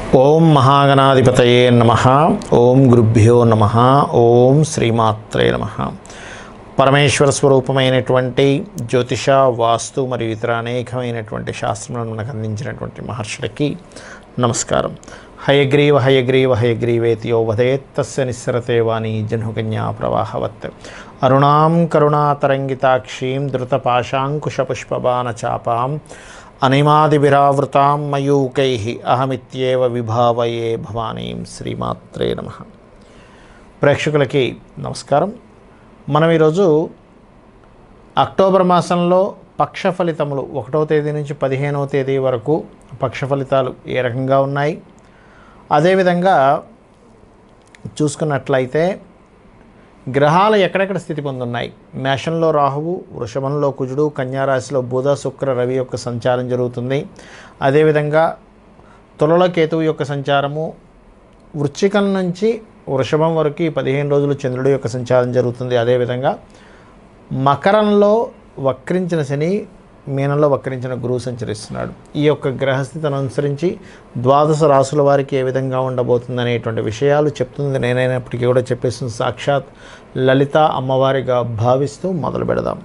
ఓం మహాగణాధిపతయే నమ ఓం గురుభ్యో నమ ఓం శ్రీమాత్రే నమ పరమేశ్వర స్వరూపమైనటువంటి జ్యోతిష వాస్తు మరియు ఇతర అనేకమైనటువంటి శాస్త్రములను మనకు అందించినటువంటి మహర్షులకి నమస్కారం హయగ్రీవ హయగ్రీవ హయగ్రీవేతియో వదేత్తస్య నిస్సరతే వాణి జహ్నుకన్యా ప్రవాహవత్ అరుణాం కరుణాతరంగితాక్షీం ధృతపాశాంకుశపుష్పబాణచాపాం అనిమాదిభిరావృతాం మయూకై అహమిత్యేవ విభావయే భవానీం శ్రీమాత్రే నమ ప్రేక్షకులకి నమస్కారం మనం ఈరోజు అక్టోబర్ మాసంలో పక్ష ఫలితములు ఒకటో తేదీ నుంచి పదిహేనవ తేదీ వరకు పక్ష ఫలితాలు ఏ రకంగా ఉన్నాయి అదేవిధంగా చూసుకున్నట్లయితే గ్రహాలు ఎక్కడెక్కడ స్థితి పొందున్నాయి మేషంలో రాహువు వృషభంలో కుజుడు కన్యారాశిలో బుధ శుక్ర రవి యొక్క సంచారం జరుగుతుంది అదేవిధంగా తులలో కేతువు యొక్క సంచారము వృశ్చికం నుంచి వృషభం వరకు ఈ పదిహేను రోజులు చంద్రుడి యొక్క సంచారం జరుగుతుంది అదేవిధంగా మకరంలో వక్రించిన శని మీనంలో వక్రించిన గురువు సంచరిస్తున్నాడు ఈ యొక్క గ్రహస్థితిని అనుసరించి ద్వాదశ రాసుల వారికి ఏ విధంగా ఉండబోతుంది అనేటువంటి విషయాలు చెప్తుంది నేనైనప్పటికీ కూడా చెప్పేస్తుంది సాక్షాత్ లలిత అమ్మవారిగా భావిస్తూ మొదలు పెడదాం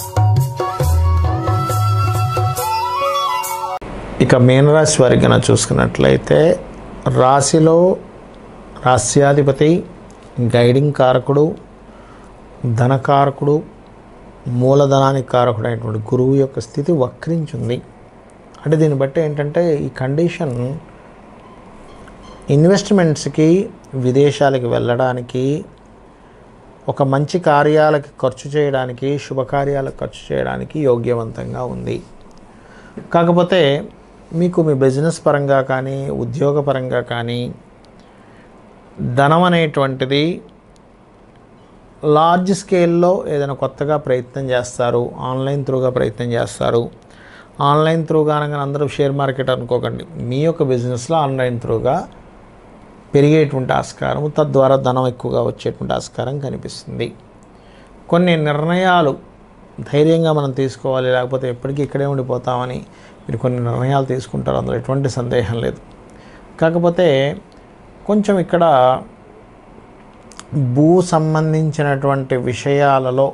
ఇక మీనరాశి వారికి కనుక చూసుకున్నట్లయితే రాశిలో రాస్యాధిపతి గైడింగ్ కారకుడు ధనకారకుడు మూలధనానికి కారకుడైనటువంటి గురువు యొక్క స్థితి వక్రించింది అంటే దీన్ని బట్టి ఏంటంటే ఈ కండిషన్ ఇన్వెస్ట్మెంట్స్కి విదేశాలకు వెళ్ళడానికి ఒక మంచి కార్యాలకి ఖర్చు చేయడానికి శుభకార్యాలకు ఖర్చు చేయడానికి యోగ్యవంతంగా ఉంది కాకపోతే మీకు మీ బిజినెస్ పరంగా కానీ ఉద్యోగ పరంగా కానీ ధనం అనేటువంటిది లార్జ్ స్కేల్లో ఏదైనా కొత్తగా ప్రయత్నం చేస్తారు ఆన్లైన్ త్రూగా ప్రయత్నం చేస్తారు ఆన్లైన్ త్రూగా అనగా అందరూ షేర్ మార్కెట్ అనుకోకండి మీ యొక్క బిజినెస్లో ఆన్లైన్ త్రూగా పెరిగేటువంటి ఆస్కారం తద్వారా ధనం ఎక్కువగా వచ్చేటువంటి ఆస్కారం కనిపిస్తుంది కొన్ని నిర్ణయాలు ధైర్యంగా మనం తీసుకోవాలి లేకపోతే ఎప్పటికీ ఇక్కడే ఉండిపోతామని మీరు కొన్ని నిర్ణయాలు తీసుకుంటారు అందులో ఎటువంటి సందేహం లేదు కాకపోతే కొంచెం ఇక్కడ భూ సంబంధించినటువంటి విషయాలలో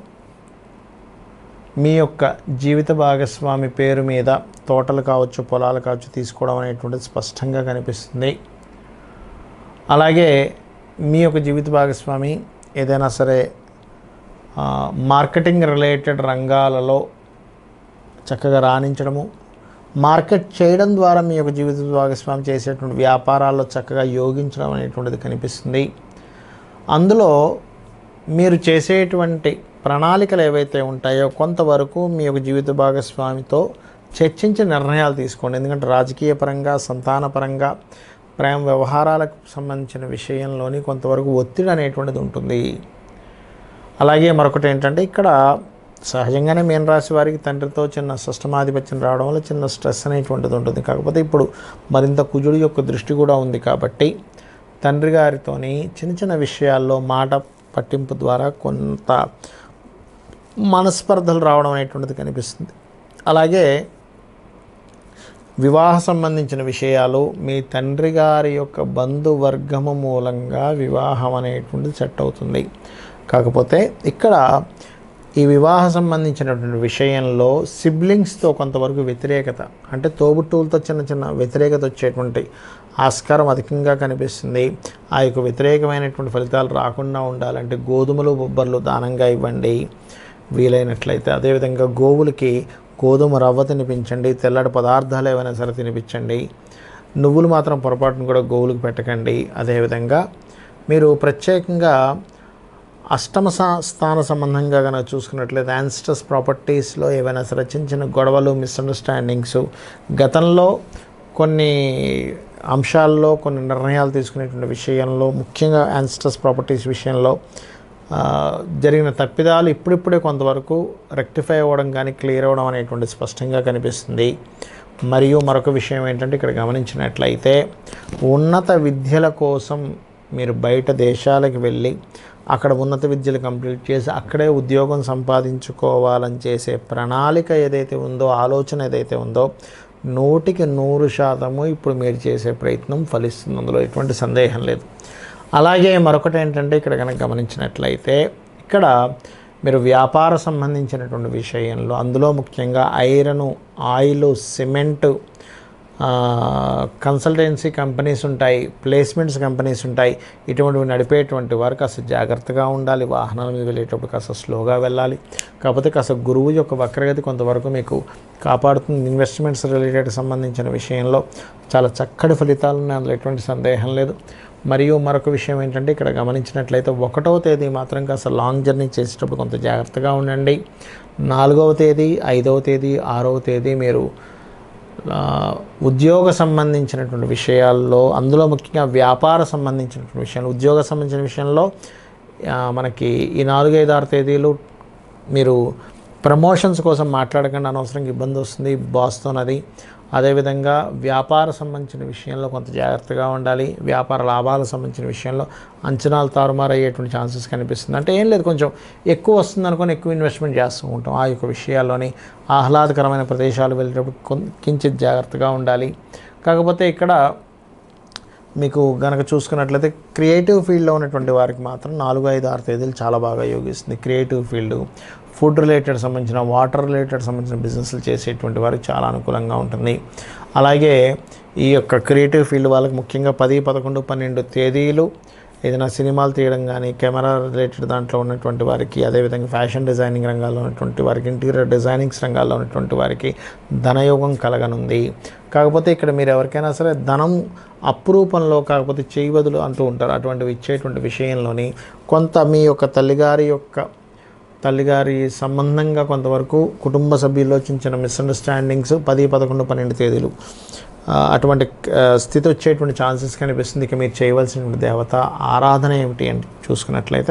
మీ యొక్క జీవిత భాగస్వామి పేరు మీద తోటలు కావచ్చు పొలాలు కావచ్చు తీసుకోవడం అనేటువంటిది స్పష్టంగా కనిపిస్తుంది అలాగే మీ యొక్క జీవిత భాగస్వామి ఏదైనా సరే ఆ, మార్కెటింగ్ రిలేటెడ్ రంగాలలో చక్కగా రాణించడము మార్కెట్ చేయడం ద్వారా మీ యొక్క జీవిత భాగస్వామి చేసేటువంటి వ్యాపారాల్లో చక్కగా యోగించడం అనేటువంటిది కనిపిస్తుంది అందులో మీరు చేసేటువంటి ప్రణాళికలు ఏవైతే ఉంటాయో కొంతవరకు మీ యొక్క జీవిత భాగస్వామితో చర్చించి నిర్ణయాలు తీసుకోండి ఎందుకంటే రాజకీయ పరంగా సంతాన పరంగా ప్రేమ వ్యవహారాలకు సంబంధించిన విషయంలోని కొంతవరకు ఒత్తిడి అనేటువంటిది ఉంటుంది అలాగే మరొకటి ఏంటంటే ఇక్కడ సహజంగానే మీన రాశి వారికి తండ్రితో చిన్న షష్టమాధిపత్యం రావడం వల్ల చిన్న స్ట్రెస్ అనేటువంటిది ఉంటుంది కాకపోతే ఇప్పుడు మరింత కుజుడి యొక్క దృష్టి కూడా ఉంది కాబట్టి తండ్రి గారితోని చిన్న చిన్న విషయాల్లో మాట పట్టింపు ద్వారా కొంత మనస్పర్ధలు రావడం అనేటువంటిది కనిపిస్తుంది అలాగే వివాహ సంబంధించిన విషయాలు మీ తండ్రి గారి యొక్క బంధువర్గము మూలంగా వివాహం అనేటువంటిది సెట్ అవుతుంది కాకపోతే ఇక్కడ ఈ వివాహ సంబంధించినటువంటి విషయంలో సిబ్లింగ్స్తో కొంతవరకు వ్యతిరేకత అంటే తోబుట్టువులతో చిన్న చిన్న వ్యతిరేకత వచ్చేటువంటి ఆస్కారం అధికంగా కనిపిస్తుంది ఆ యొక్క వ్యతిరేకమైనటువంటి ఫలితాలు రాకుండా ఉండాలంటే గోధుమలు బొబ్బర్లు దానంగా ఇవ్వండి వీలైనట్లయితే అదేవిధంగా గోవులకి గోధుమ రవ్వ తినిపించండి తెల్లటి పదార్థాలు ఏవైనా సరే తినిపించండి నువ్వులు మాత్రం పొరపాటును కూడా గోవులకు పెట్టకండి అదేవిధంగా మీరు ప్రత్యేకంగా అష్టమ సా- స్థాన సంబంధంగా కనుక చూసుకున్నట్లయితే యాన్స్టర్స్ ప్రాపర్టీస్లో ఏవైనా సరే చిన్న చిన్న గొడవలు మిస్అండర్స్టాండింగ్స్ గతంలో కొన్ని అంశాల్లో కొన్ని నిర్ణయాలు తీసుకునేటువంటి విషయంలో ముఖ్యంగా యాన్స్టర్స్ ప్రాపర్టీస్ విషయంలో ఆ, జరిగిన తప్పిదాలు ఇప్పుడిప్పుడే కొంతవరకు రెక్టిఫై అవ్వడం కానీ క్లియర్ అవ్వడం అనేటువంటి స్పష్టంగా కనిపిస్తుంది మరియు మరొక విషయం ఏంటంటే ఇక్కడ గమనించినట్లయితే ఉన్నత విద్యల కోసం మీరు బయట దేశాలకు వెళ్ళి అక్కడ ఉన్నత విద్యలు కంప్లీట్ చేసి అక్కడే ఉద్యోగం సంపాదించుకోవాలని చేసే ప్రణాళిక ఏదైతే ఉందో ఆలోచన ఏదైతే ఉందో నూటికి నూరు శాతము ఇప్పుడు మీరు చేసే ప్రయత్నం ఫలిస్తుంది అందులో ఎటువంటి సందేహం లేదు అలాగే మరొకటి ఏంటంటే ఇక్కడ కనుక గమనించినట్లయితే ఇక్కడ మీరు వ్యాపార సంబంధించినటువంటి విషయంలో అందులో ముఖ్యంగా iron oil cement consultancy companies ఉంటాయి ప్లేస్మెంట్స్ కంపెనీస్ ఉంటాయి ఇటువంటివి నడిపేటువంటి వారు కాస్త జాగ్రత్తగా ఉండాలి వాహనాల మీద వెళ్ళేటప్పుడు కాస్త స్లోగా వెళ్ళాలి కాకపోతే కాస్త గురువు యొక్క వక్రగతి కొంతవరకు మీకు కాపాడుతుంది ఇన్వెస్ట్మెంట్స్ రిలేటెడ్ సంబంధించిన విషయంలో చాలా చక్కటి ఫలితాలు ఉన్నాయి అందులో ఎటువంటి సందేహం లేదు మరియు మరొక విషయం ఏంటంటే ఇక్కడ గమనించినట్లయితే ఒకటవ తేదీ మాత్రం కాస్త లాంగ్ జర్నీ చేసేటప్పుడు కొంత జాగ్రత్తగా ఉండండి నాలుగవ తేదీ ఐదవ తేదీ ఆరవ తేదీ మీరు ఆ, ఉద్యోగ సంబంధించినటువంటి విషయాల్లో అందులో ముఖ్యంగా వ్యాపార సంబంధించినటువంటి విషయాలు ఉద్యోగ సంబంధించిన విషయంలో ఆ, మనకి ఈ నాలుగైదు ఆరు తేదీలు మీరు ప్రమోషన్స్ కోసం మాట్లాడకుండా అనవసరంగా ఇబ్బంది వస్తుంది బాస్తోనది అదేవిధంగా వ్యాపార సంబంధించిన విషయంలో కొంత జాగ్రత్తగా ఉండాలి వ్యాపార లాభాలకు సంబంధించిన విషయంలో అంచనాలు తారుమారు అయ్యేటువంటి ఛాన్సెస్ కనిపిస్తుంది అంటే ఏం లేదు కొంచెం ఎక్కువ వస్తుంది అనుకొని ఎక్కువ ఇన్వెస్ట్మెంట్ చేస్తూ ఉంటాం ఆ యొక్క విషయాల్లోని ఆహ్లాదకరమైన ప్రదేశాలు వెళ్ళేటప్పుడు కొం కించిత్ జాగ్రత్తగా ఉండాలి కాకపోతే ఇక్కడ మీకు గనక చూసుకున్నట్లయితే క్రియేటివ్ ఫీల్డ్లో ఉన్నటువంటి వారికి మాత్రం నాలుగు ఐదు ఆరు తేదీలు చాలా బాగా యోగిస్తుంది క్రియేటివ్ ఫీల్డ్ ఫుడ్ రిలేటెడ్ సంబంధించిన వాటర్ రిలేటెడ్ సంబంధించిన బిజినెస్లు చేసేటువంటి వారికి చాలా అనుకూలంగా ఉంటుంది అలాగే ఈ యొక్క క్రియేటివ్ ఫీల్డ్ వాళ్ళకి ముఖ్యంగా పది పదకొండు పన్నెండు తేదీలు ఏదైనా సినిమాలు తీయడం కానీ కెమెరా రిలేటెడ్ దాంట్లో ఉన్నటువంటి వారికి అదేవిధంగా ఫ్యాషన్ డిజైనింగ్ రంగాల్లో ఉన్నటువంటి వారికి ఇంటీరియర్ డిజైనింగ్స్ రంగాల్లో ఉన్నటువంటి వారికి ధనయోగం కలగనుంది కాకపోతే ఇక్కడ మీరు ఎవరికైనా సరే ధనం అప్రూపంలో కాకపోతే చేయి బదులు అంటూ ఉంటారు అటువంటివి ఇచ్చేటువంటి విషయంలోని కొంత మీ యొక్క తల్లిగారి యొక్క తల్లిగారి సంబంధంగా కొంతవరకు కుటుంబ సభ్యుల్లో చిన్న చిన్న మిస్అండర్స్టాండింగ్స్ పది పదకొండు పన్నెండు తేదీలు ఆ, అటువంటి ఆ, స్థితి వచ్చేటువంటి ఛాన్సెస్ కనిపిస్తుంది ఇక మీరు చేయవలసిన దేవత ఆరాధన ఏమిటి అని చూసుకున్నట్లయితే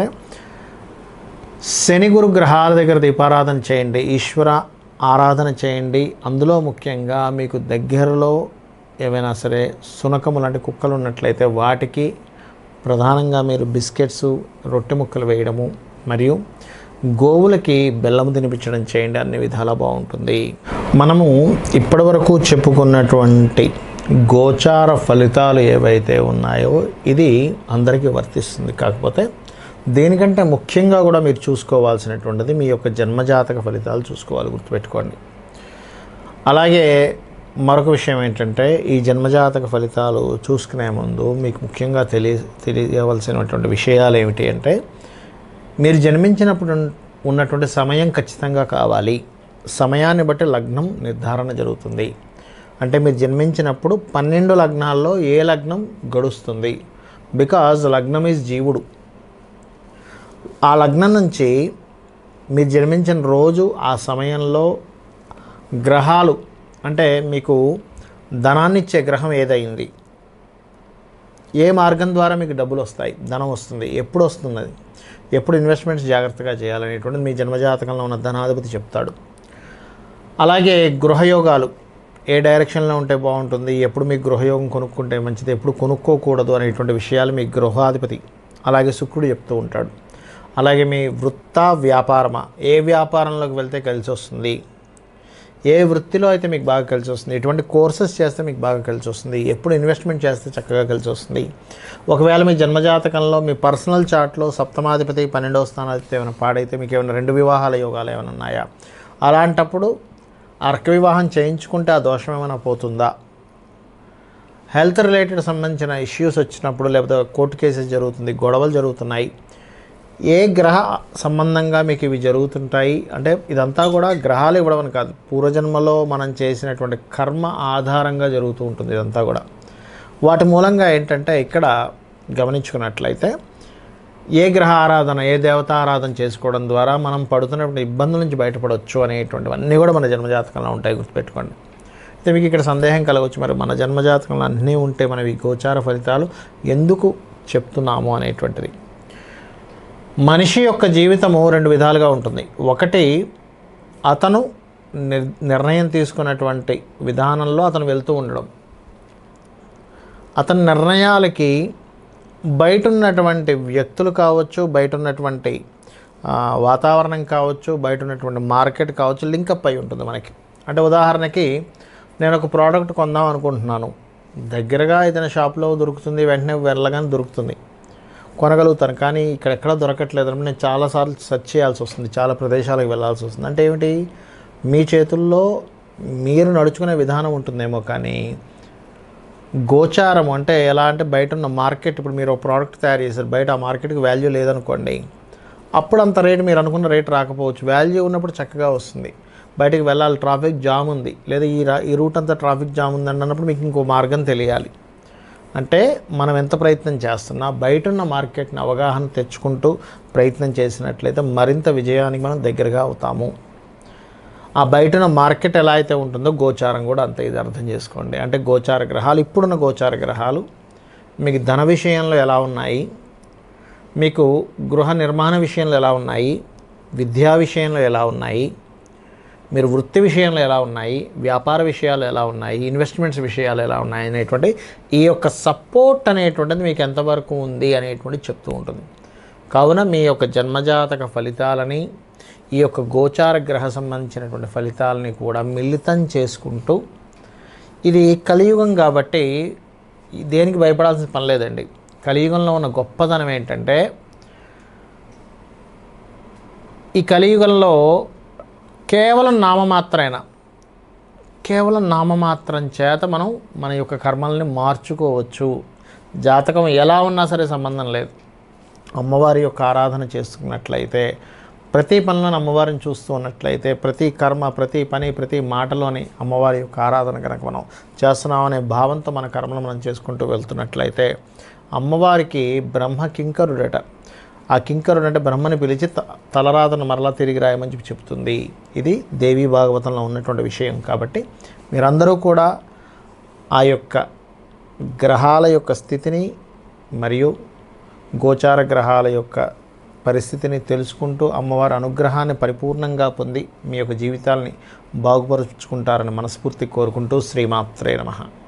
శని గురు గ్రహాల దగ్గర దీపారాధన చేయండి ఈశ్వర ఆరాధన చేయండి అందులో ముఖ్యంగా మీకు దగ్గరలో ఏవైనా సరే సునకము లాంటి కుక్కలు ఉన్నట్లయితే వాటికి ప్రధానంగా మీరు బిస్కెట్స్ రొట్టె ముక్కలు వేయడము మరియు గోవులకి బెల్లం తినిపించడం చేయండి అన్ని విధాలా బాగుంటుంది మనము ఇప్పటివరకు చెప్పుకున్నటువంటి గోచార ఫలితాలు ఏవైతే ఉన్నాయో ఇది అందరికీ వర్తిస్తుంది కాకపోతే దేనికంటే ముఖ్యంగా కూడా మీరు చూసుకోవాల్సినటువంటిది మీ యొక్క జన్మజాతక ఫలితాలు చూసుకోవాలి గుర్తుపెట్టుకోండి అలాగే మరొక విషయం ఏంటంటే ఈ జన్మజాతక ఫలితాలు చూసుకునే ముందు మీకు ముఖ్యంగా తెలియ తెలియవలసినటువంటి విషయాలు ఏమిటి అంటే మీరు జన్మించినప్పుడు ఉన్నటువంటి సమయం ఖచ్చితంగా కావాలి సమయాన్ని బట్టి లగ్నం నిర్ధారణ జరుగుతుంది అంటే మీరు జన్మించినప్పుడు పన్నెండు లగ్నాల్లో ఏ లగ్నం గడుస్తుంది బికాజ్ లగ్నం ఈజ్ జీవుడు ఆ లగ్నం నుంచి మీరు జన్మించిన రోజు ఆ సమయంలో గ్రహాలు అంటే మీకు ధనాన్ని ఇచ్చే గ్రహం ఏదైంది ఏ మార్గం ద్వారా మీకు డబ్బులు వస్తాయి ధనం వస్తుంది ఎప్పుడు వస్తుంది అది ఎప్పుడు ఇన్వెస్ట్మెంట్స్ జాగ్రత్తగా చేయాలనేటువంటిది మీ జన్మజాతకంలో ఉన్న ధనాధిపతి చెప్తాడు అలాగే గృహయోగాలు ఏ డైరెక్షన్లో ఉంటే బాగుంటుంది ఎప్పుడు మీ గృహయోగం కొనుక్కుంటే మంచిది ఎప్పుడు కొనుక్కోకూడదు అనేటువంటి విషయాలు మీ గృహాధిపతి అలాగే శుక్రుడు చెప్తూ ఉంటాడు అలాగే మీ వృత్త వ్యాపారమా ఏ వ్యాపారంలోకి వెళ్తే కలిసి వస్తుంది ఏ వృత్తిలో అయితే మీకు బాగా కలిసి వస్తుంది ఎటువంటి కోర్సెస్ చేస్తే మీకు బాగా కలిసి వస్తుంది ఎప్పుడు ఇన్వెస్ట్మెంట్ చేస్తే చక్కగా కలిసి వస్తుంది ఒకవేళ మీ జన్మజాతకంలో మీ పర్సనల్ చార్ట్లో సప్తమాధిపతి పన్నెండవ స్థానాధిపతి ఏమైనా పాడైతే మీకు ఏమైనా రెండు వివాహాల యోగాలు ఏమైనా ఉన్నాయా అలాంటప్పుడు అర్క వివాహం చేయించుకుంటే ఆ దోషం ఏమైనా పోతుందా హెల్త్ రిలేటెడ్ సంబంధించిన ఇష్యూస్ వచ్చినప్పుడు లేకపోతే కోర్టు కేసెస్ జరుగుతుంది గొడవలు జరుగుతున్నాయి ఏ గ్రహ సంబంధంగా మీకు ఇవి జరుగుతుంటాయి అంటే ఇదంతా కూడా గ్రహాలు ఇవ్వడం అని కాదు పూర్వజన్మలో మనం చేసినటువంటి కర్మ ఆధారంగా జరుగుతూ ఉంటుంది ఇదంతా కూడా వాటి మూలంగా ఏంటంటే ఇక్కడ గమనించుకున్నట్లయితే ఏ గ్రహ ఆరాధన ఏ దేవత ఆరాధన చేసుకోవడం ద్వారా మనం పడుతున్నటువంటి ఇబ్బందుల నుంచి బయటపడవచ్చు అనేటువంటివన్నీ కూడా మన జన్మజాతకంలో ఉంటాయి గుర్తుపెట్టుకోండి అయితే మీకు ఇక్కడ సందేహం కలగవచ్చు మరి మన జన్మజాతకంలో అన్నీ ఉంటే మనవి గోచార ఫలితాలు ఎందుకు చెప్తున్నాము అనేటువంటిది మనిషి యొక్క జీవితము రెండు విధాలుగా ఉంటుంది ఒకటి అతను నిర్ నిర్ణయం తీసుకున్నటువంటి విధానంలో అతను వెళ్తూ ఉండడం అతని నిర్ణయాలకి బయట ఉన్నటువంటి వ్యక్తులు కావచ్చు బయట ఉన్నటువంటి ఆ, వాతావరణం కావచ్చు బయట ఉన్నటువంటి మార్కెట్ కావచ్చు లింకప్ అయి ఉంటుంది మనకి అంటే ఉదాహరణకి నేను ఒక ప్రోడక్ట్ కొందాం అనుకుంటున్నాను దగ్గరగా ఏదైనా షాప్లో దొరుకుతుంది వెంటనే వెళ్ళగానే దొరుకుతుంది కొనగలుగుతాను కానీ ఇక్కడ ఎక్కడ దొరకట్లేదు అని నేను చాలాసార్లు సెర్చ్ చేయాల్సి వస్తుంది చాలా ప్రదేశాలకు వెళ్ళాల్సి వస్తుంది అంటే ఏమిటి మీ చేతుల్లో మీరు నడుచుకునే విధానం ఉంటుందేమో కానీ గోచారం అంటే ఎలా అంటే బయట ఉన్న మార్కెట్ ఇప్పుడు మీరు ఒక ప్రోడక్ట్ తయారు చేశారు బయట ఆ మార్కెట్కి వాల్యూ లేదనుకోండి అప్పుడు అంత రేటు మీరు అనుకున్న రేట్ రాకపోవచ్చు వాల్యూ ఉన్నప్పుడు చక్కగా వస్తుంది బయటికి వెళ్ళాలి ట్రాఫిక్ జామ్ ఉంది లేదా ఈ రా ఈ రూట్ అంతా ట్రాఫిక్ జామ్ ఉంది అన్నప్పుడు మీకు ఇంకో మార్గం తెలియాలి అంటే మనం ఎంత ప్రయత్నం చేస్తున్నా బయట ఉన్న మార్కెట్ని అవగాహన తెచ్చుకుంటూ ప్రయత్నం చేసినట్లయితే మరింత విజయానికి మనం దగ్గరగా అవుతాము ఆ బయట ఉన్న మార్కెట్ ఎలా అయితే ఉంటుందో గోచారం కూడా అంతే ఇది అర్థం చేసుకోండి అంటే గోచార గ్రహాలు ఇప్పుడున్న గోచార గ్రహాలు మీకు ధన విషయంలో ఎలా ఉన్నాయి మీకు గృహ నిర్మాణ విషయంలో ఎలా ఉన్నాయి విద్యా విషయంలో ఎలా ఉన్నాయి మీరు వృత్తి విషయంలో ఎలా ఉన్నాయి వ్యాపార విషయాలు ఎలా ఉన్నాయి ఇన్వెస్ట్మెంట్స్ విషయాలు ఎలా ఉన్నాయి అనేటువంటి ఈ యొక్క సపోర్ట్ అనేటువంటిది మీకు ఎంతవరకు ఉంది అనేటువంటి చెప్తూ ఉంటుంది కావున మీ యొక్క జన్మజాతక ఫలితాలని ఈ యొక్క గోచార గ్రహ సంబంధించినటువంటి ఫలితాలని కూడా మిళితం చేసుకుంటూ ఇది కలియుగం కాబట్టి దేనికి భయపడాల్సిన పని లేదండి కలియుగంలో ఉన్న గొప్పతనం ఏంటంటే ఈ కలియుగంలో కేవలం నామమాత్రైన కేవలం నామమాత్రం చేత మనం మన యొక్క కర్మల్ని మార్చుకోవచ్చు జాతకం ఎలా ఉన్నా సరే సంబంధం లేదు అమ్మవారి యొక్క ఆరాధన చేసుకున్నట్లయితే ప్రతి పనిలోని అమ్మవారిని చూస్తూ ఉన్నట్లయితే ప్రతి కర్మ ప్రతి పని ప్రతి మాటలోని అమ్మవారి యొక్క ఆరాధన కనుక మనం చేస్తున్నామనే భావంతో మన కర్మలు మనం చేసుకుంటూ వెళ్తున్నట్లయితే అమ్మవారికి బ్రహ్మ కింకరుడట ఆ కింకరుడు అంటే బ్రహ్మని పిలిచి త- తలరాతను మరలా తిరిగి రాయమని చెప్పి చెప్తుంది ఇది దేవీ భాగవతంలో ఉన్నటువంటి విషయం కాబట్టి మీరందరూ కూడా ఆ యొక్క గ్రహాల యొక్క స్థితిని మరియు గోచార గ్రహాల యొక్క పరిస్థితిని తెలుసుకుంటూ అమ్మవారి అనుగ్రహాన్ని పరిపూర్ణంగా పొంది మీ యొక్క జీవితాల్ని బాగుపరుచుకుంటారని మనస్ఫూర్తి కోరుకుంటూ శ్రీమాత్రే నమః